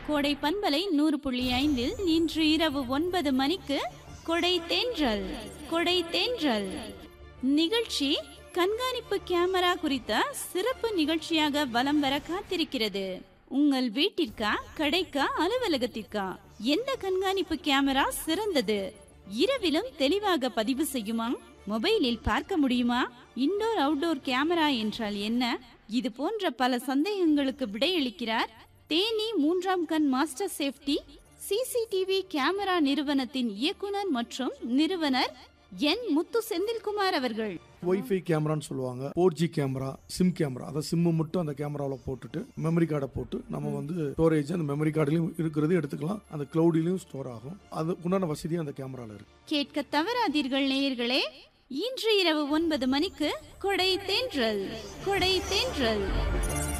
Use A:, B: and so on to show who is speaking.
A: கோடை பண்பலை நூறு புள்ளி ஐந்தில் இன்று இரவு ஒன்பது மணிக்கு கொடை தேன்றல் கொடை தேன்றல் நிகழ்ச்சி கண்காணிப்பு கேமரா குறித்த சிறப்பு நிகழ்ச்சியாக வலம் வர காத்திருக்கிறது உங்கள் வீட்டிற்கா கடைக்கா அலுவலகத்திற்கா எந்த கண்காணிப்பு கேமரா சிறந்தது இரவிலும் தெளிவாக பதிவு செய்யுமா மொபைலில் பார்க்க முடியுமா இன்டோர் அவுட்டோர் கேமரா என்றால் என்ன இது போன்ற பல சந்தேகங்களுக்கு விடையளிக்கிறார் தேனி மூன்றாம் கண் மாஸ்டர் சேஃப்டி சிசிடிவி கேமரா நிறுவனத்தின் இயக்குனர் மற்றும் நிறுவனர் என் முத்து செந்தில்குமார் அவர்கள்
B: ஒய்ஃபை கேமரான்னு சொல்லுவாங்க four G camera SIM camera அதை சிம்மு மட்டும் அந்த கேமராவில் போட்டுட்டு மெமரி கார்டை போட்டு நம்ம வந்து ஸ்டோரேஜ் அந்த மெமரி கார்டுலையும் இருக்கிறது எடுத்துக்கலாம் அந்த கிளவுடிலையும் ஸ்டோர் ஆகும் அது உண்டான வசதியும் அந்த கேமராவில் இருக்கு
A: கேட்க தவறாதீர்கள் நேயர்களே இன்று இரவு ஒன்பது மணிக்கு கொடை தேன்றல் கொடை தேன்றல்